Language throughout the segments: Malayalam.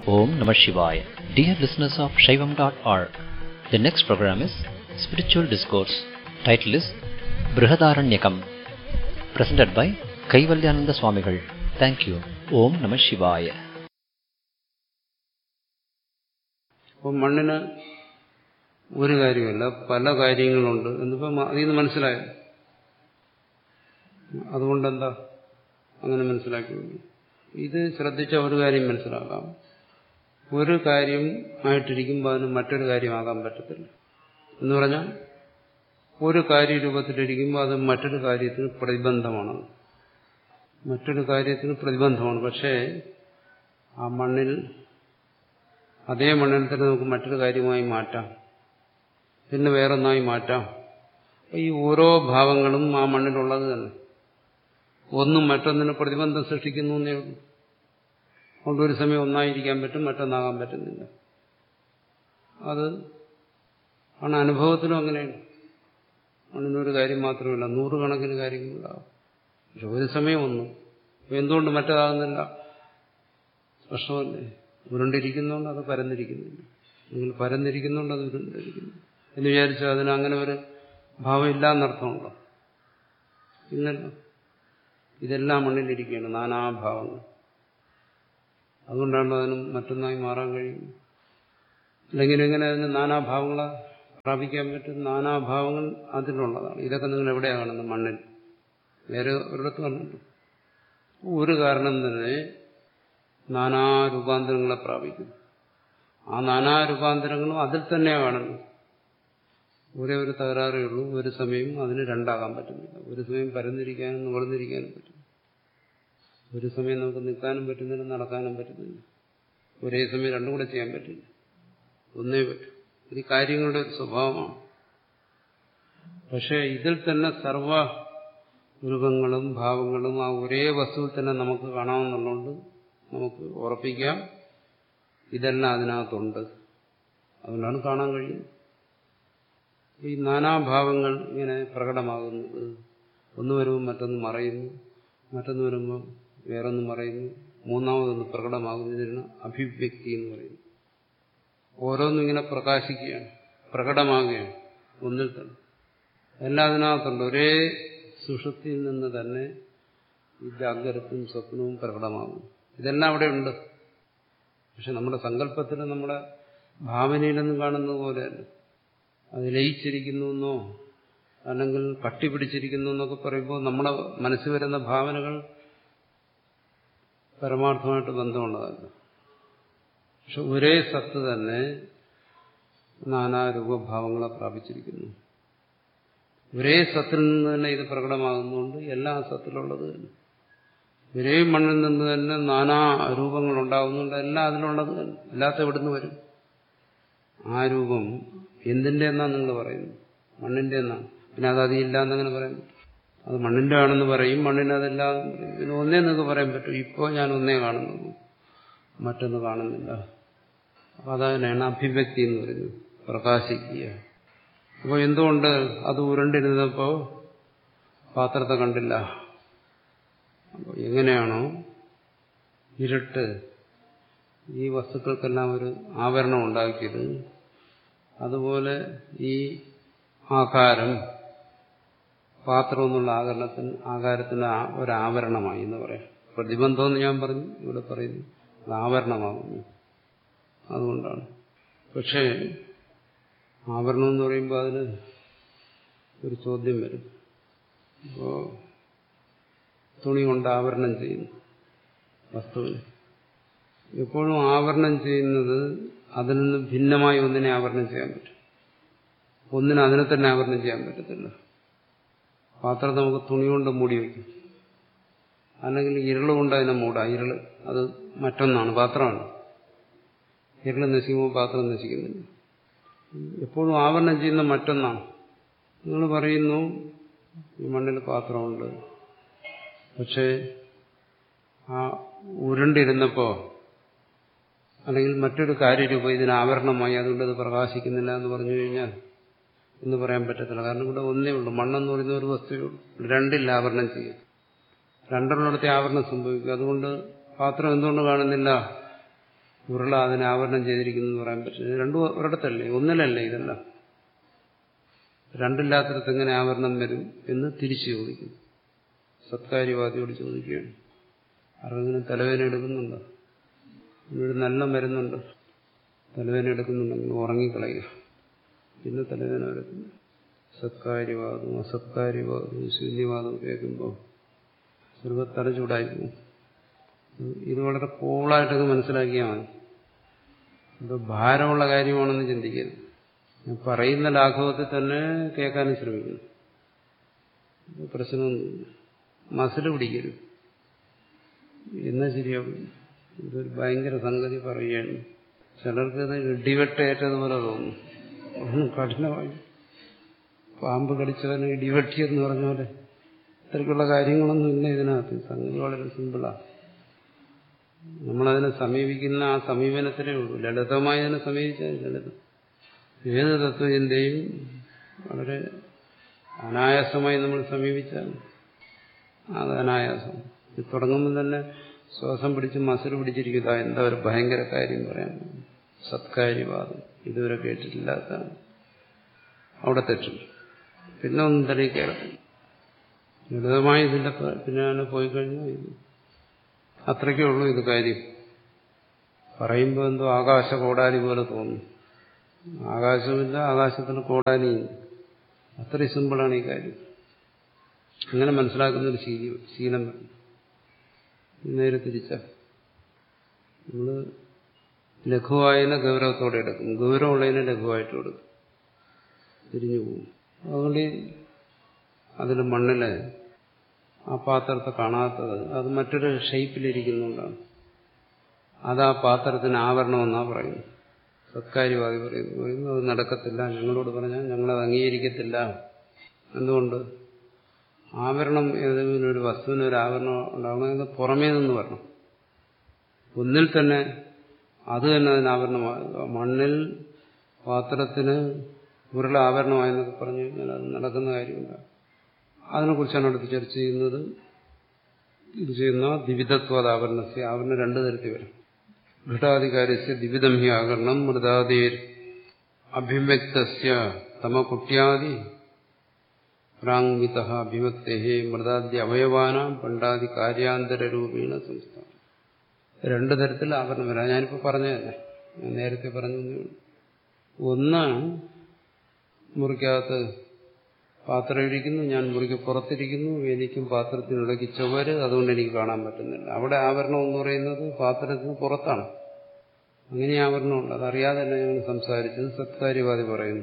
Om Namah Shivaya. Dear listeners of Shaivam.org, the next program is Spiritual Discourse. Title is Brihadaranyakam. Presented by Kaivalyananda Swamigal. Thank you. Om Namah Shivaya. അപ്പം മണ്ണിന് ഒരു കാര്യമല്ല പല കാര്യങ്ങളുണ്ട് എന്നിപ്പം അതിൽ നിന്ന് മനസ്സിലായോ അതുകൊണ്ടെന്താ അങ്ങനെ മനസ്സിലാക്കി ഇത് ശ്രദ്ധിച്ച ഒരു കാര്യം മനസ്സിലാക്കാം ഒരു കാര്യം ആയിട്ടിരിക്കുമ്പോൾ അതിന് മറ്റൊരു കാര്യമാകാൻ പറ്റത്തില്ല എന്ന് പറഞ്ഞാൽ ഒരു കാര്യരൂപത്തിലിരിക്കുമ്പോൾ അത് മറ്റൊരു കാര്യത്തിന് പ്രതിബന്ധമാണ് മറ്റൊരു കാര്യത്തിന് പ്രതിബന്ധമാണ് പക്ഷേ ആ മണ്ണിൽ അതേ മണ്ണിൽ തന്നെ നമുക്ക് മറ്റൊരു കാര്യമായി മാറ്റാം പിന്നെ വേറൊന്നായി മാറ്റാം ഈ ഓരോ ഭാവങ്ങളും ആ മണ്ണിലുള്ളത് തന്നെ ഒന്നും മറ്റൊന്നിന് പ്രതിബന്ധം സൃഷ്ടിക്കുന്നു എന്നേ ഉള്ളൂ അതുകൊണ്ട് ഒരു സമയം ഒന്നായിരിക്കാൻ പറ്റും മറ്റൊന്നാകാൻ പറ്റുന്നില്ല അത് ആണ് അനുഭവത്തിലും അങ്ങനെയാണ് മണ്ണിനൊരു കാര്യം മാത്രമല്ല നൂറുകണക്കിന് കാര്യങ്ങളുണ്ടാകും പക്ഷെ ഒരു സമയം ഒന്നും എന്തുകൊണ്ട് മറ്റേതാകുന്നില്ല സ്പഷ്ടമല്ലേ ഉരുണ്ടിരിക്കുന്നതുകൊണ്ട് അത് പരന്നിരിക്കുന്നില്ല നിങ്ങൾ പരന്നിരിക്കുന്നുണ്ട് അത് ഉരുണ്ടിരിക്കുന്നു എന്ന് വിചാരിച്ചാൽ അതിന് അങ്ങനെ ഒരു ഭാവം ഇല്ല എന്നർത്ഥമുണ്ടോ ഇല്ലല്ലോ ഇതെല്ലാം മണ്ണിലിരിക്കുകയാണ് നാനാഭാവങ്ങൾ അതുകൊണ്ടാണ് അതിന് മറ്റൊന്നായി മാറാൻ കഴിയും അല്ലെങ്കിൽ എങ്ങനെ അതിന് നാനാഭാവങ്ങളെ പ്രാപിക്കാൻ പറ്റും നാനാഭാവങ്ങൾ അതിലുള്ളതാണ് ഇതൊക്കെ നിങ്ങൾ എവിടെയാണ് കാണുന്നത് മണ്ണിൽ വേറെ ഒരിടത്ത് കണ്ടിട്ടുണ്ട് ഒരു കാരണം തന്നെ നാനാരൂപാന്തരങ്ങളെ പ്രാപിക്കുന്നു ആ നാനാരൂപാന്തരങ്ങളും അതിൽ തന്നെയാണ് കാണുന്നത് ഒരേ ഒരു തകരാറേ ഉള്ളൂ ഒരു സമയം അതിന് രണ്ടാകാൻ പറ്റുന്നില്ല ഒരു സമയം പരന്നിരിക്കാനും നിവർന്നിരിക്കാനും പറ്റും ഒരു സമയം നമുക്ക് നിൽക്കാനും പറ്റുന്നില്ല നടക്കാനും പറ്റുന്നില്ല ഒരേ സമയം രണ്ടും കൂടെ ചെയ്യാൻ പറ്റില്ല ഒന്നേ പറ്റും ഇത് കാര്യങ്ങളുടെ ഒരു സ്വഭാവമാണ് പക്ഷേ ഇതിൽ തന്നെ സർവ രൂപങ്ങളും ഭാവങ്ങളും ആ ഒരേ വസ്തുവിൽ തന്നെ നമുക്ക് കാണാമെന്നുള്ളതുകൊണ്ട് നമുക്ക് ഉറപ്പിക്കാം ഇതെല്ലാം അതിനകത്തുണ്ട് അതുകൊണ്ടാണ് കാണാൻ കഴിയുന്നത് ഈ നാനാഭാവങ്ങൾ ഇങ്ങനെ പ്രകടമാകുന്നത് ഒന്ന് വരുമ്പോൾ മറ്റൊന്ന് മറയുന്നു മറ്റൊന്ന് വരുമ്പോൾ വേറൊന്ന് മറയുന്നു മൂന്നാമതൊന്ന് പ്രകടമാകുന്നതിന് അഭിവ്യക്തി എന്ന് പറയുന്നു ഓരോന്നും ഇങ്ങനെ പ്രകാശിക്കുകയാണ് പ്രകടമാകുകയാണ് ഒന്നിൽ തന്നെ എല്ലാം അതിനകത്തുണ്ട് ഒരേ സുഷുപ്തിയിൽ നിന്ന് തന്നെ ഈ ജാഗ്രതയും സ്വപ്നവും പ്രകടമാകും ഇതെല്ലാം അവിടെ ഉണ്ട് പക്ഷെ നമ്മുടെ സങ്കല്പത്തിൽ നമ്മുടെ ഭാവനയിലൊന്നും കാണുന്നത് പോലെയല്ല അത് ലയിച്ചിരിക്കുന്നു എന്നോ അല്ലെങ്കിൽ കട്ടിപിടിച്ചിരിക്കുന്നു എന്നൊക്കെ പറയുമ്പോൾ നമ്മുടെ മനസ്സിൽ വരുന്ന ഭാവനകൾ പരമാർത്ഥമായിട്ട് ബന്ധമുള്ളതല്ല പക്ഷെ ഒരേ സത്ത് തന്നെ നാനാരൂപഭാവങ്ങളെ പ്രാപിച്ചിരിക്കുന്നു ഒരേ സത്തിൽ നിന്ന് തന്നെ ഇത് പ്രകടമാകുന്നതുകൊണ്ട് എല്ലാ സത്തിലുള്ളത് തന്നെ ഒരേ മണ്ണിൽ നിന്ന് തന്നെ നാനാ രൂപങ്ങൾ ഉണ്ടാകുന്നുണ്ട് എല്ലാം അതിലുള്ളത് തന്നെ അല്ലാത്ത എവിടുന്ന് വരും ആ രൂപം എന്തിന്റെ എന്നാണ് നിങ്ങൾ പറയുന്നത് മണ്ണിന്റെ എന്നാണ് പിന്നെ അത് അതില്ല എന്നങ്ങനെ പറയാൻ പറ്റും അത് മണ്ണിന്റെ ആണെന്ന് പറയും മണ്ണിന് അതല്ല പിന്നെ ഒന്നേ നിങ്ങൾക്ക് പറയാൻ പറ്റും ഇപ്പോൾ ഞാൻ ഒന്നേ കാണുന്നു മറ്റൊന്ന് കാണുന്നില്ല അപ്പൊ അതതിനാണ് അഭിവ്യക്തി എന്ന് പറയുന്നത് പ്രകാശിക്കുക അപ്പോൾ എന്തുകൊണ്ട് അത് ഉരുണ്ടിരുന്നപ്പോൾ പാത്രത്തെ കണ്ടില്ല അപ്പോൾ എങ്ങനെയാണോ ഇരുട്ട് ഈ വസ്തുക്കൾക്കെല്ലാം ഒരു ആവരണം ഉണ്ടാക്കിയത് അതുപോലെ ഈ ആകാരം പാത്രം എന്നുള്ള ആകരണത്തിന് ആകാരത്തിന് ഒരാവരണമായി എന്ന് പറയാം പ്രതിബന്ധം എന്ന് ഞാൻ പറഞ്ഞു ഇവിടെ പറയുന്നു അത് ആവരണമാകുന്നു അതുകൊണ്ടാണ് പക്ഷേ ആവരണം എന്ന് പറയുമ്പോൾ അതിന് ഒരു ചോദ്യം വരും ഇപ്പോൾ തുണി കൊണ്ട് ആവരണം ചെയ്യുന്നു വസ്തുവിന് എപ്പോഴും ആവരണം ചെയ്യുന്നത് അതിൽ നിന്ന് ഭിന്നമായി ഒന്നിനെ ആവരണം ചെയ്യാൻ പറ്റും ഒന്നിനെ അതിനെ തന്നെ ആവരണം ചെയ്യാൻ പറ്റത്തില്ല പാത്രം നമുക്ക് തുണി കൊണ്ട് മൂടി വയ്ക്കും അല്ലെങ്കിൽ ഇരള് കൊണ്ട് അതിനെ മൂടാം ഇരള് അത് മറ്റൊന്നാണ് പാത്രമാണ് ഇരള് നശിക്കുമ്പോൾ പാത്രം നശിക്കുന്നില്ല എപ്പോഴും ആവരണം ചെയ്യുന്ന മറ്റൊന്നാണ് നിങ്ങൾ പറയുന്നു ഈ മണ്ണിൽ പാത്രമുണ്ട് പക്ഷേ ആ ഉരുണ്ടിരുന്നപ്പോൾ അല്ലെങ്കിൽ മറ്റൊരു കാര്യരൂപം ഇതിന് ആവരണമായി അതുകൊണ്ട് അത് പ്രകാശിക്കുന്നില്ല എന്ന് പറഞ്ഞു കഴിഞ്ഞാൽ എന്ന് പറയാൻ പറ്റത്തില്ല കാരണം ഇവിടെ ഒന്നേ ഉള്ളൂ മണ്ണെന്ന് പറയുന്ന ഒരു വസ്തുവേ ഉള്ളൂ രണ്ടില്ല ആവരണം ചെയ്യും രണ്ടെണ്ണത്തെ ആവരണം സംഭവിക്കും അതുകൊണ്ട് പാത്രം എന്തുകൊണ്ട് കാണുന്നില്ല ഉരുള അതിനെ ആവരണം ചെയ്തിരിക്കുന്നു എന്ന് പറയാൻ പറ്റില്ല രണ്ടും ഒരിടത്തല്ലേ ഒന്നിലല്ലേ ഇതെല്ലാം രണ്ടില്ലാത്തിടത്ത് എങ്ങനെ ആവരണം വരും എന്ന് തിരിച്ചു ചോദിക്കുന്നു സത്കാര്യവാദിയോട് ചോദിക്കുകയാണ് ആർക്കെങ്കിലും തലവേദന എടുക്കുന്നുണ്ടോ ഇവിടെ നല്ല മരുന്നുണ്ട് തലവേദന എടുക്കുന്നുണ്ടെങ്കിൽ ഉറങ്ങിക്കളയുക പിന്നെ തലവേദന എടുക്കുന്നു സത്കാര്യവാദവും അസത്കാര്യവാദവും ശൂന്യവാദവും കേൾക്കുമ്പോൾ സർവത്തല ചൂടായി പോകും ഇത് വളരെ കൂളായിട്ടൊക്കെ മനസ്സിലാക്കിയാൽ മതി ഇത് ഭാരമുള്ള കാര്യമാണെന്ന് ചിന്തിക്കരുത് ഞാൻ പറയുന്ന ലാഘവത്തിൽ തന്നെ കേൾക്കാനും ശ്രമിക്കുന്നു പ്രശ്നമൊന്നും മസിൽ പിടിക്കരുത് എന്നാ ശരിയാവും ഇതൊരു ഭയങ്കര സംഗതി പറയുകയാണ് ചിലർക്ക് ഇത് ഇടിവെട്ടേറ്റതുപോലെ തോന്നും ഒന്നും കഠിനമായി പാമ്പ് കടിച്ചവന് ഇടിവെട്ടിയെന്ന് പറഞ്ഞ പോലെ ഇത്തരക്കുള്ള കാര്യങ്ങളൊന്നും ഇല്ല ഇതിനകത്ത് സംഗതി വളരെ സിമ്പിളാണ് നമ്മളതിനെ സമീപിക്കുന്ന ആ സമീപനത്തിലേ ഉള്ളൂ ലളിതമായി അതിനെ സമീപിച്ചാൽ ലളിതം ഏത് തത്വചിന്തയും വളരെ അനായാസമായി നമ്മൾ സമീപിച്ചാൽ അത് അനായാസം ഇത് തുടങ്ങുമ്പോൾ തന്നെ ശ്വാസം പിടിച്ച് മസിൽ പിടിച്ചിരിക്കുക എന്താ ഒരു ഭയങ്കര കാര്യം പറയാൻ സത്കാര്യവാദം ഇതുവരെ കേട്ടിട്ടില്ലാത്തതാണ് അവിടെ തെറ്റും പിന്നെ ഒന്നും തന്നെ കയറത്തില്ല ലളിതമായി ഇതിന്റെ പിന്നാലെ പോയി കഴിഞ്ഞാൽ ഇത് അത്രയ്ക്കേ ഉള്ളൂ ഇത് കാര്യം പറയുമ്പോൾ എന്തോ ആകാശ കോടാലി പോലെ തോന്നും ആകാശമില്ല ആകാശത്തിന് കോടാലിയില്ല അത്രയും സിമ്പിളാണ് ഈ കാര്യം അങ്ങനെ മനസ്സിലാക്കുന്ന ഒരു ശീലം ശീലം നേരെ തിരിച്ച നമ്മള് ലഘുവായതിനെ ഗൗരവത്തോടെ എടുക്കും ഗൗരവമുള്ളതിനെ ലഘുവായിട്ട് കൊടുക്കും തിരിഞ്ഞു പോകും അതുകൊണ്ട് അതിൽ മണ്ണില് ആ പാത്രത്തെ കാണാത്തത് അത് മറ്റൊരു ഷേപ്പിലിരിക്കുന്നുണ്ടാണ് അത് ആ പാത്രത്തിന് ആവരണമെന്നാ പറയുന്നു സത്കാര്യവാദി പറയുന്നു പറയുന്നു അത് നടക്കത്തില്ല ഞങ്ങളോട് പറഞ്ഞാൽ ഞങ്ങളത് അംഗീകരിക്കത്തില്ല എന്തുകൊണ്ട് ആവരണം ഏതെങ്കിലും ഒരു വസ്തുവിന് ഒരു ആവരണം ഉണ്ടാവണമെങ്കിൽ പുറമേ നിന്ന് വരണം ഒന്നിൽ തന്നെ അത് തന്നെ അതിന് ആവരണമാകുക മണ്ണിൽ പാത്രത്തിന് ഉരുള ആവരണമായെന്നൊക്കെ പറഞ്ഞു കഴിഞ്ഞാൽ അത് നടക്കുന്ന കാര്യമില്ല അതിനെക്കുറിച്ചാണ് അടുത്ത് ചർച്ച ചെയ്യുന്നത് ഇത് ചെയ്യുന്ന ദിവിധത്വാദ ആവരണസ്യ ആവരണം രണ്ടു തരത്തിൽ വരും ഘടാധികാരസ്യ ദിവിധം ഹി ആകരണം മൃതാദേർ അഭിവ്യക്തസ്യ തമകുട്യാദി പ്രാങ്വിത അഭിവക്തേ മൃതാദ്യ അവയവാനാം പണ്ടാദി കാര്യാന്തരരൂപീണ സംസ്ഥാനം രണ്ടു തരത്തിൽ ആവരണം വരാം ഞാനിപ്പോൾ പറഞ്ഞു തന്നെ ഞാൻ നേരത്തെ പറഞ്ഞു ഒന്ന് മുറിക്കകത്ത് പാത്രം ഇരിക്കുന്നു ഞാൻ മുറിക്ക് പുറത്തിരിക്കുന്നു എനിക്കും പാത്രത്തിനിടയ്ക്ക് ചുവര് അതുകൊണ്ട് എനിക്ക് കാണാൻ പറ്റുന്നില്ല അവിടെ ആവരണം എന്ന് പറയുന്നത് പാത്രത്തിന് പുറത്താണ് അങ്ങനെ ആവരണമുണ്ട് അതറിയാതെ തന്നെ ഞങ്ങൾ സംസാരിച്ചത് സത്കാര്യവാദി പറയുന്നു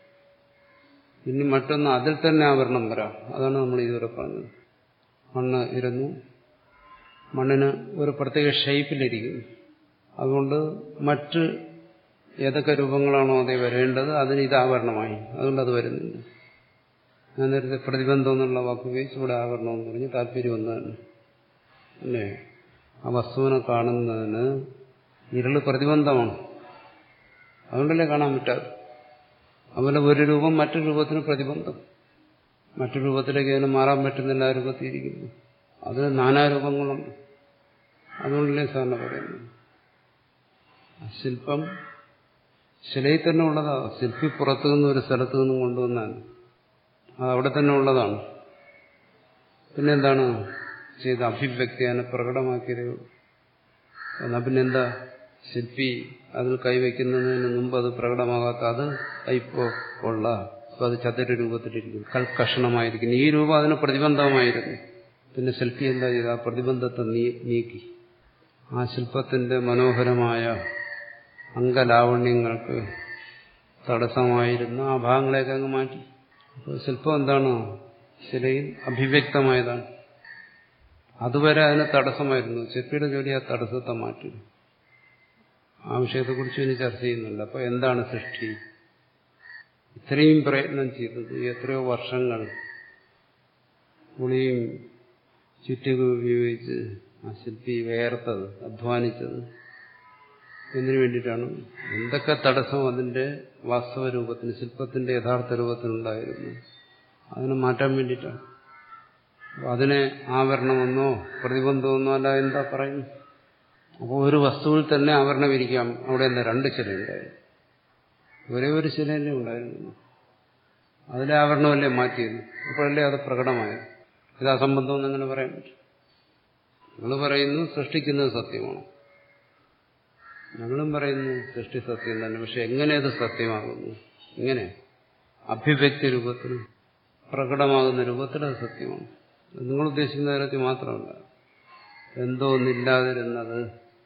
ഇനി മറ്റൊന്ന് അതിൽ തന്നെ ആവരണം വരാം അതാണ് നമ്മൾ ഇതുവരെ പറഞ്ഞത് മണ്ണ് ഇരുന്നു മണ്ണിന് ഒരു പ്രത്യേക ഷേപ്പിലിരിക്കുന്നു അതുകൊണ്ട് മറ്റ് ഏതൊക്കെ രൂപങ്ങളാണോ അതേ വരേണ്ടത് അതിന് ഇത് ആവരണമായി അതുകൊണ്ട് അത് വരുന്നില്ല ഞാൻ നേരത്തെ പ്രതിബന്ധം എന്നുള്ള വാക്ക് ഉപയോഗിച്ച് ഇവിടെ ആവരണം എന്ന് പറഞ്ഞ് താല്പര്യം ഒന്നതാണ് അല്ലേ ആ വസ്തുവിനെ കാണുന്നതിന് ഇരുള് പ്രതിബന്ധമാണ് അതുകൊണ്ടല്ലേ കാണാൻ പറ്റാതെ അതുപോലെ ഒരു രൂപം മറ്റൊരു രൂപത്തിന് പ്രതിബന്ധം മറ്റു രൂപത്തിലേക്ക് അതിന് മാറാൻ പറ്റുന്നില്ല ആ രൂപത്തിയിരിക്കുന്നു അത് നാനാരൂപങ്ങളുണ്ട് അതുകൊണ്ടല്ലേ സാറിന് പറയുന്നത് ശില്പം ശിലയിൽ തന്നെ ഉള്ളതാ ശില്പി പുറത്തു നിന്ന് ഒരു സ്ഥലത്തു നിന്നും കൊണ്ടുവന്നാൽ അത് അവിടെ തന്നെ ഉള്ളതാണ് പിന്നെന്താണ് ചെയ്ത അഭിവ്യക്തി അതിനെ പ്രകടമാക്കിയത് എന്നാ പിന്നെന്താ ശില്പി അതിൽ കൈവയ്ക്കുന്നതിന് മുമ്പ് അത് പ്രകടമാകാത്ത അത് ഇപ്പോ ഉള്ള ഇപ്പൊ അത് ചതുര രൂപത്തിലിരിക്കും കൽക്കഷണമായിരിക്കുന്നു ഈ രൂപം അതിന് പ്രതിബന്ധമായിരുന്നു പിന്നെ ശില്പി എന്താ ചെയ്ത ആ പ്രതിബന്ധത്തെ നീക്കി ആ ശില്പത്തിന്റെ മനോഹരമായ അംഗലാവണ്യങ്ങൾക്ക് തടസ്സമായിരുന്ന ആ ഭാഗങ്ങളെയൊക്കെ അങ്ങ് മാറ്റി അപ്പോൾ ശില്പം എന്താണ് ശിലയിൽ അഭിവ്യക്തമായതാണ് അതുവരെ അതിന് തടസ്സമായിരുന്നു ശില്പിയുടെ ജോലി ആ തടസ്സത്തെ മാറ്റി ആ വിഷയത്തെക്കുറിച്ച് ഇനി ചർച്ച ചെയ്യുന്നുണ്ട് അപ്പോൾ എന്താണ് സൃഷ്ടി ഇത്രയും പ്രയത്നം ചെയ്തത് എത്രയോ വർഷങ്ങൾ പുളിയും ചുറ്റുക ഉപയോഗിച്ച് ആ ശില്പി വേർത്തത് അധ്വാനിച്ചത് എന്തിനു വേണ്ടിയിട്ടാണ് എന്തൊക്കെ തടസ്സം അതിന്റെ വാസ്തവ രൂപത്തിന് ശില്പത്തിന്റെ യഥാർത്ഥ രൂപത്തിനുണ്ടായിരുന്നു അതിനെ മാറ്റാൻ വേണ്ടിയിട്ടാണ് അതിനെ ആവരണമെന്നോ പ്രതിബന്ധമെന്നോ അല്ല എന്താ പറയുന്നു അപ്പോൾ ഒരു വസ്തുവിൽ തന്നെ ആവരണം ഇരിക്കാം അവിടെ എന്താ രണ്ട് ശിലയുണ്ടായിരുന്നു ഒരേ ഒരു ശിലയല്ലേ ഉണ്ടായിരുന്നു അതിലെ ആവരണമല്ലേ മാറ്റിയത് അപ്പോഴല്ലേ അത് പ്രകടമായത് ഇത് അസംബന്ധം എന്നങ്ങനെ പറയാൻ പറ്റും നിങ്ങൾ പറയുന്നു സൃഷ്ടിക്കുന്നത് സത്യമാണ് ഞങ്ങളും പറയുന്നു സൃഷ്ടി സത്യം തന്നെ പക്ഷെ എങ്ങനെ അത് സത്യമാകുന്നു എങ്ങനെ അഭിവ്യക്തി രൂപത്തിൽ പ്രകടമാകുന്ന രൂപത്തിൽ അത് സത്യമാണ് അത് നിങ്ങൾ ഉദ്ദേശിക്കുന്ന കാര്യത്തിൽ മാത്രമല്ല എന്തോ ഒന്നില്ലാതിരുന്നത്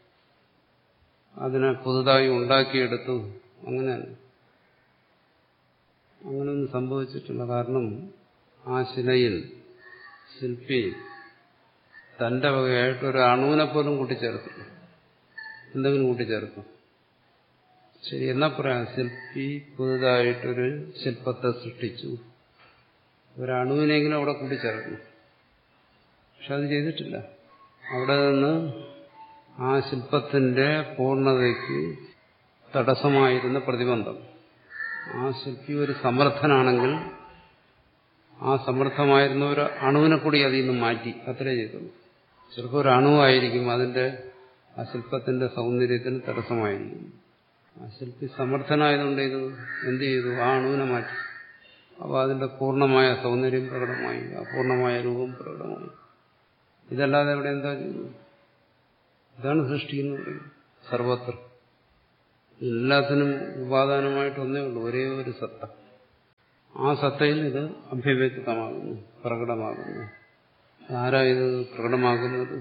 അതിനെ പുതുതായി ഉണ്ടാക്കിയെടുത്തു അങ്ങനെ അങ്ങനെയൊന്നും സംഭവിച്ചിട്ടില്ല കാരണം ആ ശിലയിൽ ശില്പി തന്റെ വകയായിട്ട് ഒരു അണുവിനെ പോലും കൂട്ടിച്ചേർത്തില്ല എന്തെങ്കിലും കൂട്ടിച്ചേർക്കും ശരി എന്നാ പറയാം ശില്പി പുതുതായിട്ടൊരു ശില്പത്തെ സൃഷ്ടിച്ചു ഒരു അണുവിനെങ്കിലും അവിടെ കൂട്ടിച്ചേർക്കണം പക്ഷെ അത് ചെയ്തിട്ടില്ല അവിടെ നിന്ന് ആ ശില്പത്തിന്റെ പൂർണ്ണതയ്ക്ക് തടസ്സമായിരുന്ന പ്രതിബന്ധം ആ ശില്പി ഒരു സമർത്ഥനാണെങ്കിൽ ആ സമർത്ഥമായിരുന്ന ഒരു അണുവിനെ കൂടി അതിൽ നിന്ന് മാറ്റി അത്രേ ചെയ്തുള്ളൂ ചിലപ്പോൾ ഒരു അണുവായിരിക്കും അതിന്റെ ആ ശില്പത്തിന്റെ സൗന്ദര്യത്തിന് തടസ്സമായിരിക്കും ആ ശില്പി സമർത്ഥനായതുകൊണ്ട് ഇത് എന്ത് ചെയ്തു ആ അണുവിനെ മാറ്റി അപ്പോൾ അതിന്റെ പൂർണ്ണമായ സൗന്ദര്യം പ്രകടമായി ആ പൂർണ്ണമായ രൂപം പ്രകടമായി ഇതല്ലാതെ ഇവിടെ എന്താ ചെയ്യുന്നത് ഇതാണ് സൃഷ്ടി എന്ന് പറയുന്നത് സർവത്ര എല്ലാത്തിനും ഉപാദാനമായിട്ട് ഒന്നേ ഉള്ളൂ ഒരേ ഒരു സത്ത ആ സത്തയിൽ ഇത് അഭ്യവ്യക്തമാകുന്നു പ്രകടമാകുന്നു ആരാ ഇത് പ്രകടമാകുന്നത്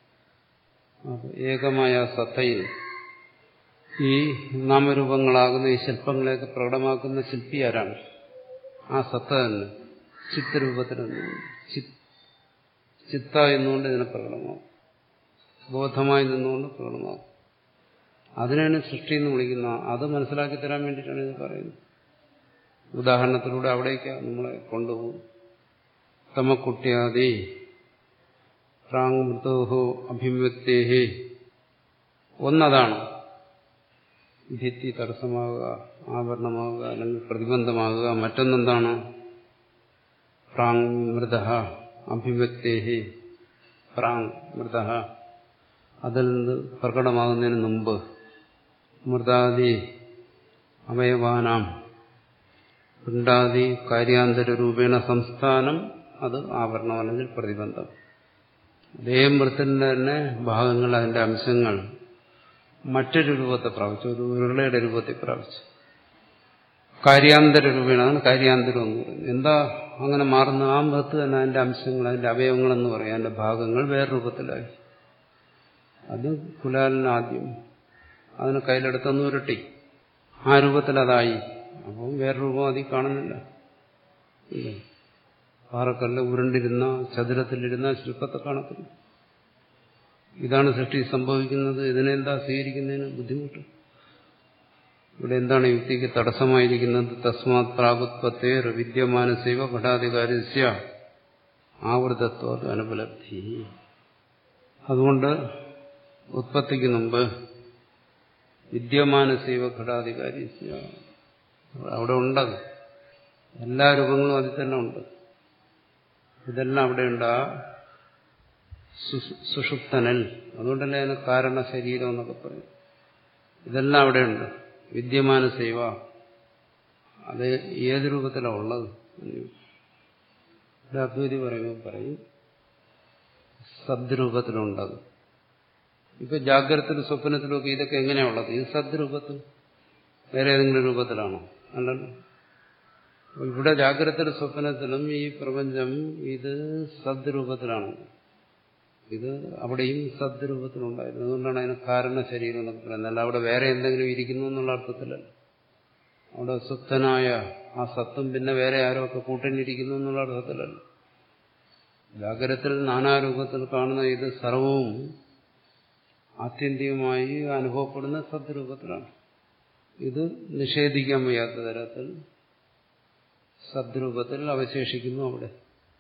ഏകമായ സത്തയിൽ ഈ നാമരൂപങ്ങളാകുന്ന ഈ ശില്പങ്ങളെയൊക്കെ പ്രകടമാക്കുന്ന ശില്പി ആരാണ് ആ സത്ത തന്നെ ചിത്തരൂപത്തിൽ ചിത്ത എന്നുകൊണ്ട് ഇതിനെ പ്രകടമാകും ബോധമായി നിന്നുകൊണ്ട് പ്രകടമാകും അതിനാണ് സൃഷ്ടി എന്ന് വിളിക്കുന്ന അത് മനസ്സിലാക്കി തരാൻ വേണ്ടിയിട്ടാണ് ഇത് പറയുന്നത് ഉദാഹരണത്തിലൂടെ അവിടേക്ക് നമ്മളെ കൊണ്ടുപോകും തമക്കുട്ടിയാദി പ്രാങ് മൃതോഹോ അഭിവ്യക്തേഹി ഒന്നതാണ് ഭിത്തി തടസ്സമാകുക ആവരണമാകുക അല്ലെങ്കിൽ പ്രതിബന്ധമാകുക മറ്റൊന്നെന്താണ് പ്രാങ് മൃത അഭിവ്യക്തേഹി പ്രാങ് മൃത അതിൽ നിന്ന് പ്രകടമാകുന്നതിന് മുമ്പ് മൃതാദി അവയവാനാം പിണ്ടാദി കാര്യാന്തര രൂപേണ സംസ്ഥാനം അത് ആവരണം അല്ലെങ്കിൽ പ്രതിബന്ധം അതേ മൃത്തിന്റെ തന്നെ ഭാഗങ്ങൾ അതിന്റെ അംശങ്ങൾ മറ്റൊരു രൂപത്തെ പ്രാപിച്ചു ഒരു ഉരുളയുടെ രൂപത്തിൽ പ്രാപിച്ചു കാര്യാന്തര രൂപേണ അതാണ് കാര്യാന്തരം എന്ന് പറയുന്നത് എന്താ അങ്ങനെ മാറുന്ന ആ മൃത്ത് തന്നെ അതിന്റെ അംശങ്ങൾ അതിന്റെ അവയവങ്ങൾ എന്ന് പറയും അതിന്റെ ഭാഗങ്ങൾ വേറെ രൂപത്തിലായി അത് കുലാലിന് ആദ്യം അതിന് കയ്യിലെടുത്തൊന്ന് ഉരുട്ടി ആ രൂപത്തിൽ അതായി അപ്പം വേറെ രൂപം അതിൽ കാണുന്നില്ല ഇല്ലേ പാറക്കല്ല് ഉരുണ്ടിരുന്ന ചതുരത്തിലിരുന്ന ശില്പത്തെ കാണത്തില്ല ഇതാണ് സൃഷ്ടി സംഭവിക്കുന്നത് ഇതിനെന്താ സ്വീകരിക്കുന്നതിന് ബുദ്ധിമുട്ട് ഇവിടെ എന്താണ് യുക്തിക്ക് തടസ്സമായിരിക്കുന്നത് തസ്മാത് പ്രാഗുത്പത്തേ വിദ്യമാനസൈവ ഘടാധികാരസ്യ ആവൃതത്വ അനുപലബ്ധി അതുകൊണ്ട് ഉത്പത്തിക്ക് മുമ്പ് വിദ്യമാനസൈവ ഘടാധികാരി അവിടെ ഉണ്ടത് എല്ലാ രൂപങ്ങളും അതിൽ തന്നെ ഉണ്ട് ഇതെല്ലാം അവിടെയുണ്ട് ആ സുഷുപ്തനൽ അതുകൊണ്ടല്ലേ അതിന് കാരണ ശരീരം എന്നൊക്കെ പറയും ഇതെല്ലാം അവിടെയുണ്ട് വിദ്യമാന സേവ അത് ഏത് രൂപത്തിലാണ് ഉള്ളത് ഇവിടെ അദ്വൈതി പറയുമ്പോൾ പറയും സദ്രൂപത്തിലുണ്ടത് ഇപ്പൊ ജാഗ്രതത്തിലും സ്വപ്നത്തിലും ഒക്കെ ഇതൊക്കെ എങ്ങനെയുള്ളത് ഇത് സദ്രൂപത്തിൽ വേറെ ഏതെങ്കിലും രൂപത്തിലാണോ അല്ലല്ലോ ഇവിടെ ജാഗ്രതത്തിലും സ്വപ്നത്തിലും ഈ പ്രപഞ്ചം ഇത് സദ്രൂപത്തിലാണ് ഇത് അവിടെയും സദ്രൂപത്തിലുണ്ടായിരുന്നു അതുകൊണ്ടാണ് അതിന് കാരണ ശരീരം എന്നൊക്കെ പറയുന്നത് അല്ല അവിടെ വേറെ എന്തെങ്കിലും ഇരിക്കുന്നു എന്നുള്ള അർത്ഥത്തിലല്ല അവിടെ സുപ്തനായ ആ സത്തും പിന്നെ വേറെ ആരോ ഒക്കെ കൂട്ടനിരിക്കുന്നു എന്നുള്ള അർത്ഥത്തിലല്ല ജാഗ്രതത്തിൽ നാനാരൂപത്തിൽ കാണുന്ന ഇത് സർവവും ആത്യന്തികമായി അനുഭവപ്പെടുന്ന സദ്രൂപത്തിലാണ് ഇത് നിഷേധിക്കാൻ വയ്യാത്ത തരത്തിൽ സദ്രൂപത്തിൽ അവശേഷിക്കുന്നു അവിടെ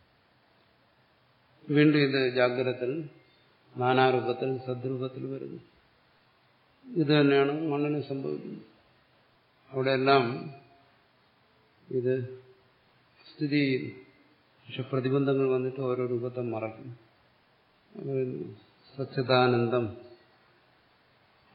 വീണ്ടും ഇത് ജാഗ്രതത്തിൽ നാനാരൂപത്തിൽ സദ്രൂപത്തിൽ വരുന്നു ഇത് തന്നെയാണ് മണ്ണിന് സംഭവിക്കുന്നത് അവിടെയെല്ലാം ഇത് സ്ഥിതി ചെയ്യുന്നു പക്ഷെ പ്രതിബന്ധങ്ങൾ വന്നിട്ട് ഓരോ രൂപത്തെ മറക്കും സച്ചിദാനന്ദം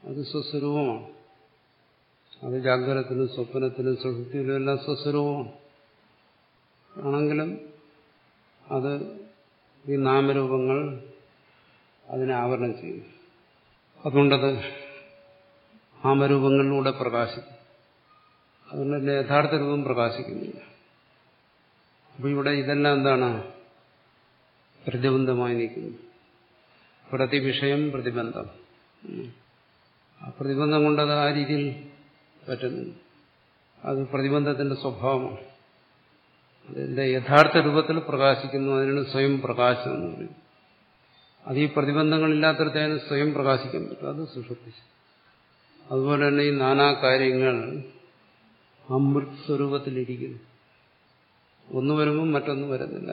അത് സ്വസ്വരൂപമാണ് അത് ജാഗ്രതത്തിനും സ്വപ്നത്തിനും സുഹൃത്തിയിലും എല്ലാം സ്വസ്വരൂപമാണ് ആണെങ്കിലും അത് ഈ നാമരൂപങ്ങൾ അതിനെ ആവരണം ചെയ്യുന്നു അതുകൊണ്ടത് നാമരൂപങ്ങളിലൂടെ പ്രകാശിക്കും അതുകൊണ്ട് തന്നെ യഥാർത്ഥ രൂപം പ്രകാശിക്കുന്നില്ല അപ്പൊ ഇവിടെ ഇതെല്ലാം എന്താണ് പ്രതിബന്ധമായി നിൽക്കുന്നു പ്രതിവിഷയം പ്രതിബന്ധം ആ പ്രതിബന്ധം കൊണ്ടത് ആ രീതിയിൽ പറ്റുന്നു അത് പ്രതിബന്ധത്തിന്റെ സ്വഭാവമാണ് അതിന്റെ യഥാർത്ഥ രൂപത്തിൽ പ്രകാശിക്കുന്നു അതിനാണ് സ്വയം പ്രകാശം എന്ന് പറയും അത് ഈ പ്രതിബന്ധങ്ങളില്ലാത്തടത്തേന് സ്വയം പ്രകാശിക്കാൻ പറ്റും അത് സുഷുപ്തി അതുപോലെ തന്നെ ഈ നാനാ കാര്യങ്ങൾ അമൃത് സ്വരൂപത്തിലിരിക്കുന്നു ഒന്ന് വരുമ്പോൾ മറ്റൊന്ന് വരുന്നില്ല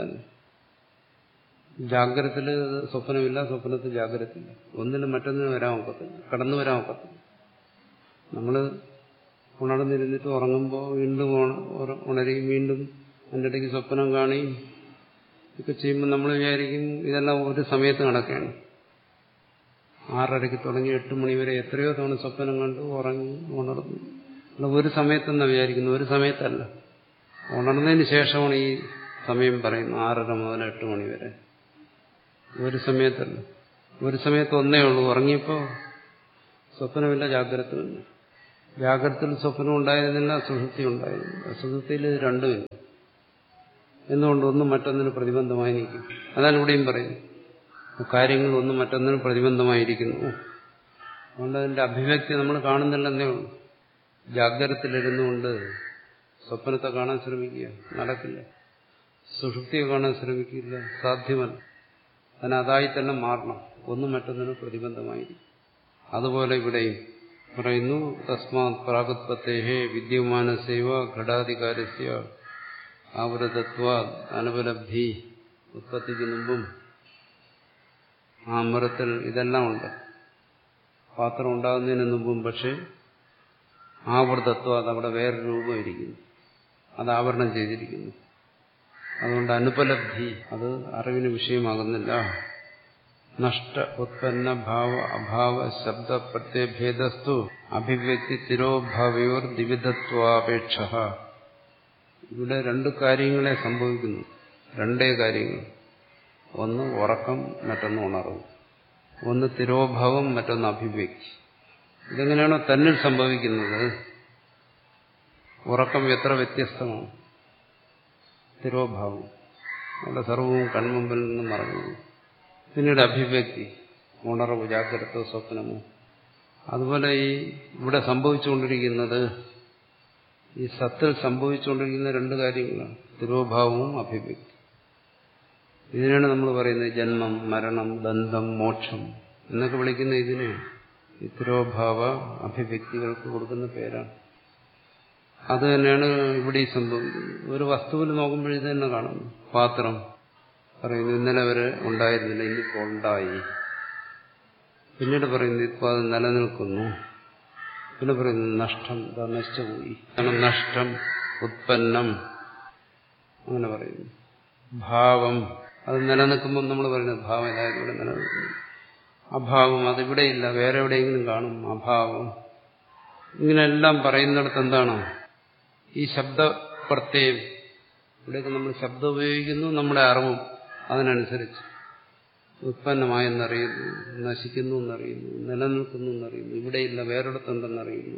ജാഗ്രതത്തിൽ സ്വപ്നമില്ല സ്വപ്നത്തിൽ ജാഗ്രതയില്ല ഒന്നിനും മറ്റൊന്നിനും വരാൻ ഒക്കത്തില്ല കടന്നു വരാൻ ഒക്കത്തില്ല നമ്മൾ ഉണർന്നിരുന്നിട്ട് ഉറങ്ങുമ്പോൾ വീണ്ടും ഉണരുകയും വീണ്ടും അതിൻ്റെ ഇടയ്ക്ക് സ്വപ്നം കാണുകയും ഒക്കെ ചെയ്യുമ്പോൾ നമ്മൾ വിചാരിക്കും ഇതെല്ലാം ഒരു സമയത്ത് നടക്കുകയാണ് ആറരയ്ക്ക് തുടങ്ങി എട്ട് മണി വരെ എത്രയോ തവണ സ്വപ്നം കണ്ടു ഉറങ്ങി ഉണർന്നു അല്ല ഒരു സമയത്തെന്നാ വിചാരിക്കുന്നു ഒരു സമയത്തല്ല ഉണർന്നതിന് ശേഷമാണ് ഈ സമയം പറയുന്നത് ആറര മുതൽ എട്ട് മണി വരെ ഒരു സമയത്തല്ല ഒരു സമയത്ത് ഒന്നേ ഉള്ളൂ ഉറങ്ങിയപ്പോൾ സ്വപ്നമില്ല ജാഗ്രതമില്ല ജാഗ്രതയിൽ സ്വപ്നം ഉണ്ടായിരുന്നില്ല സുഹൃത്തി ഉണ്ടായിരുന്നില്ല സുഹൃത്തിയിൽ രണ്ടുമില്ല എന്തുകൊണ്ട് ഒന്നും മറ്റൊന്നിന് പ്രതിബന്ധമായി നിൽക്കും അതാണ് ഇവിടെയും പറയുന്നത് കാര്യങ്ങൾ ഒന്നും മറ്റൊന്നിന് പ്രതിബന്ധമായിരിക്കുന്നു അതുകൊണ്ട് അതിന്റെ അഭിവ്യക്തി നമ്മൾ കാണുന്നില്ലെന്നേ ഉള്ളൂ ജാഗ്രതത്തിലിരുന്നുകൊണ്ട് സ്വപ്നത്തെ കാണാൻ ശ്രമിക്കുക നടക്കില്ല സുഷുപ്തിയെ കാണാൻ ശ്രമിക്കില്ല സാധ്യമല്ല അതിന് അതായി തന്നെ മാറണം ഒന്നും മറ്റൊന്നിന് പ്രതിബന്ധമായിരിക്കും അതുപോലെ ഇവിടെയും പറയുന്നു തസ്മാത് പ്രാഗുത്പത്തേഹേ വിദ്യമാനസേവ ഘടാധികാരസ്യ ആവൃതത്വ അനുപലബ്ധി ഉത്പത്തിക്ക് മുമ്പും ആ അമൃതത്തിൽ ഇതെല്ലാം ഉണ്ട് പാത്രം ഉണ്ടാകുന്നതിന് മുമ്പും പക്ഷെ ആവൃതത്വം അത് അവിടെ വേറെ രൂപം ഇരിക്കുന്നു അത് ആവരണം ചെയ്തിരിക്കുന്നു അതുകൊണ്ട് അനുപലബ്ധി അത് അറിവിന് വിഷയമാകുന്നില്ല നഷ്ട ഉത്പന്ന ഭാവ അഭാവ ശബ്ദ പ്രത്യഭേദസ്തു അഭിവ്യക്തി തിരോഭാവയോർ ദ്വിവിധത്വാപേക്ഷ ഇവിടെ രണ്ട് കാര്യങ്ങളെ സംഭവിക്കുന്നു രണ്ടേ കാര്യങ്ങൾ ഒന്ന് ഉറക്കം മറ്റൊന്ന് ഉണർവ് ഒന്ന് തിരോഭാവം മറ്റൊന്ന് അഭിവ്യക്തി ഇതെങ്ങനെയാണോ തന്നിൽ സംഭവിക്കുന്നത് ഉറക്കം എത്ര വ്യത്യസ്തമാണ് തിരോഭാവം അവിടെ സർവവും കൺമുമ്പിൽ നിന്ന് മറന്നു പിന്നീട് അഭിവ്യക്തി ഉണർവ് ജാഗ്രത സ്വപ്നമോ അതുപോലെ ഈ ഇവിടെ സംഭവിച്ചുകൊണ്ടിരിക്കുന്നത് ഈ സത്തിൽ സംഭവിച്ചുകൊണ്ടിരിക്കുന്ന രണ്ട് കാര്യങ്ങളാണ് തിരോഭാവവും അഭിവ്യക്തി ഇതിനാണ് നമ്മൾ പറയുന്നത് ജന്മം മരണം ബന്ധം മോക്ഷം എന്നൊക്കെ വിളിക്കുന്ന ഇതിനെയാണ് ഈ തിരോഭാവ അഭിവ്യക്തികൾക്ക് കൊടുക്കുന്ന പേരാണ് അത് തന്നെയാണ് ഇവിടെ ഈ സംഭവിക്കുന്നത് ഒരു വസ്തുവിൽ നോക്കുമ്പോൾ ഇത് തന്നെ കാണുന്നു പാത്രം പറയുന്നു ഇന്നലെ വരെ ഉണ്ടായിരുന്നില്ല ഇന്നിപ്പോൾ ഉണ്ടായി പിന്നീട് പറയുന്നു ഇപ്പോൾ അത് നിലനിൽക്കുന്നു പിന്നെ പറയുന്നു നഷ്ടം ഇതാ നശിച്ചുപോയി കാരണം നഷ്ടം ഉത്പന്നം അങ്ങനെ പറയുന്നു ഭാവം അത് നിലനിൽക്കുമ്പോൾ നമ്മൾ പറയുന്നത് ഭാവം എല്ലാവരും ഇവിടെ നിലനിൽക്കുന്നു അഭാവം അതിവിടെയില്ല വേറെ എവിടെയെങ്കിലും കാണും അഭാവം ഇങ്ങനെയെല്ലാം പറയുന്നിടത്ത് എന്താണ് ഈ ശബ്ദപ്രത്യയം ഇവിടെയൊക്കെ നമ്മൾ ശബ്ദം ഉപയോഗിക്കുന്നു നമ്മുടെ അറിവും അതിനനുസരിച്ച് ഉത്പന്നമായെന്നറിയുന്നു നശിക്കുന്നു എന്നറിയുന്നു നിലനിൽക്കുന്നു എന്നറിയുന്നു ഇവിടെയില്ല വേറൊരിടത്തുണ്ടെന്നറിയുന്നു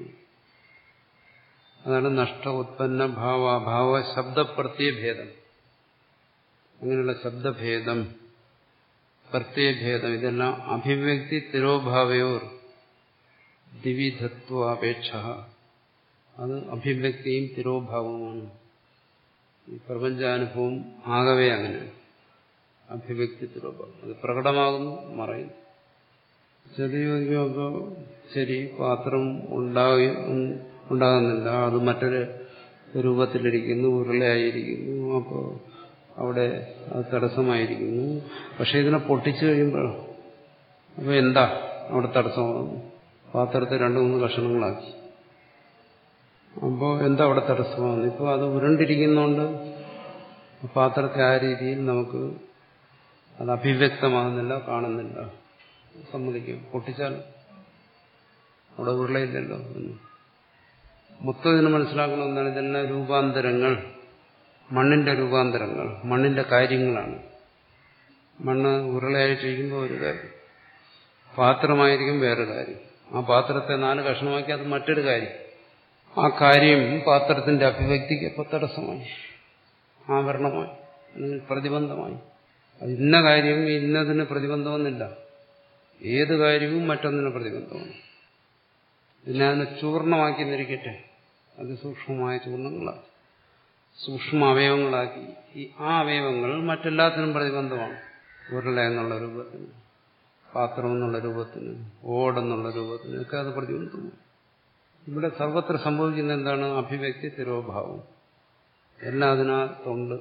അതാണ് നഷ്ട ഉത്പന്ന ഭാവാഭാവ ശബ്ദപ്രത്യഭേദം അങ്ങനെയുള്ള ശബ്ദഭേദം പ്രത്യയഭേദം ഇതെല്ലാം അഭിവ്യക്തി തിരോഭാവയോർ ദിവിധത്വാപേക്ഷ അത് അഭിവ്യക്തിയും തിരോഭാവവുമാണ് ഈ പ്രപഞ്ചാനുഭവം ആകവേ അങ്ങനെ അഭിവ്യക്തി തിരോഭാവം അത് പ്രകടമാകുന്നു മറയുന്നു ചെറിയൊക്കെ ശരി പാത്രം ഉണ്ടായി ഉണ്ടാകുന്നില്ല അത് മറ്റൊരു രൂപത്തിലിരിക്കുന്നു ഉരുളയായിരിക്കുന്നു അപ്പോൾ അവിടെ അത് തടസ്സമായിരിക്കുന്നു പക്ഷെ ഇതിനെ പൊട്ടിച്ചു കഴിയുമ്പോൾ അപ്പോൾ എന്താ അവിടെ തടസ്സമാകുന്നു പാത്രത്തെ രണ്ടു മൂന്ന് കഷണങ്ങളാക്കി അപ്പോൾ എന്താ അവിടെ തടസ്സമാകുന്നു ഇപ്പോൾ അത് ഉരുണ്ടിരിക്കുന്നതുകൊണ്ട് പാത്രത്തെ ആ രീതിയിൽ നമുക്ക് അത് അഭിവ്യക്തമാകുന്നില്ല കാണുന്നില്ല സമ്മതിക്കും പൊട്ടിച്ചാൽ അവിടെ ഉരുളയില്ലല്ലോ എന്ന് മൊത്തം ഇതിന് മനസ്സിലാക്കണം എന്താണ് ഇതെല്ലാം രൂപാന്തരങ്ങൾ മണ്ണിന്റെ രൂപാന്തരങ്ങൾ മണ്ണിന്റെ കാര്യങ്ങളാണ് മണ്ണ് ഉരുളയായിട്ടിരിക്കുമ്പോൾ ഒരു കാര്യം പാത്രമായിരിക്കും വേറെ കാര്യം ആ പാത്രത്തെ നാല് കഷ്ണമാക്കി അത് മറ്റൊരു കാര്യം ആ കാര്യം പാത്രത്തിന്റെ അഭിവ്യക്തിക്ക് ഇപ്പോൾ തടസ്സമായി ആവരണമായി അല്ലെങ്കിൽ പ്രതിബന്ധമായി അത് ഇന്ന കാര്യം ഇന്നതിന് പ്രതിബന്ധമൊന്നുമില്ല ഏത് കാര്യവും മറ്റൊന്നിന് പ്രതിബന്ധമാണ് പിന്നെ അതിനെ ചൂർണമാക്കി നിരിക്കട്ടെ അതിസൂക്ഷ്മമായ ചൂർണങ്ങളാക്കി സൂക്ഷ്മ അവയവങ്ങളാക്കി ഈ ആ അവയവങ്ങൾ മറ്റെല്ലാത്തിനും പ്രതിബന്ധമാണ് ഉരുള എന്നുള്ള രൂപത്തിന് പാത്രം എന്നുള്ള രൂപത്തിന് ഓടെന്നുള്ള രൂപത്തിന് ഒക്കെ അത് പ്രതിബന്ധമാണ് ഇവിടെ സർവത്ര സംഭവിക്കുന്ന എന്താണ് അഭിവ്യക്തി തിരോഭാവം എല്ലാം അതിനകത്തുണ്ട്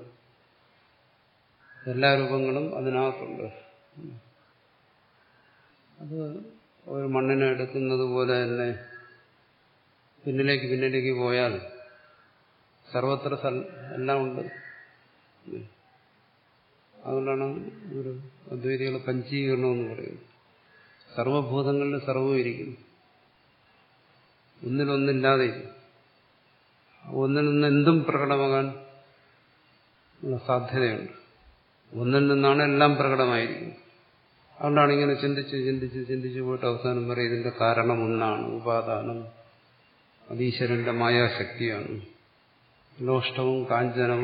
എല്ലാ രൂപങ്ങളും അതിനകത്തുണ്ട് അത് ഒരു മണ്ണിനെ എടുക്കുന്നത് പോലെ തന്നെ പിന്നിലേക്ക് പിന്നിലേക്ക് പോയാൽ സർവത്ര എല്ലാം ഉണ്ട് അതുകൊണ്ടാണ് ഒരു അദ്വൈതികൾ പഞ്ചീകരണം എന്ന് പറയുന്നത് സർവഭൂതങ്ങളിൽ സർവവും ഇരിക്കുന്നു ഒന്നിലൊന്നില്ലാതെ ഒന്നിൽ നിന്ന് എന്തും പ്രകടമാകാൻ ഉള്ള സാധ്യതയുണ്ട് ഒന്നിൽ നിന്നാണ് എല്ലാം പ്രകടമായിരിക്കുന്നത് അതുകൊണ്ടാണ് ഇങ്ങനെ ചിന്തിച്ച് ചിന്തിച്ച് ചിന്തിച്ച് പോയിട്ട് അവസാനം വരെ ഇതിന്റെ കാരണം ഒന്നാണ് ഉപാദാനം അതീശ്വരന്റെ മായാശക്തിയാണ് ലോഷ്ടവും കാഞ്ചനവും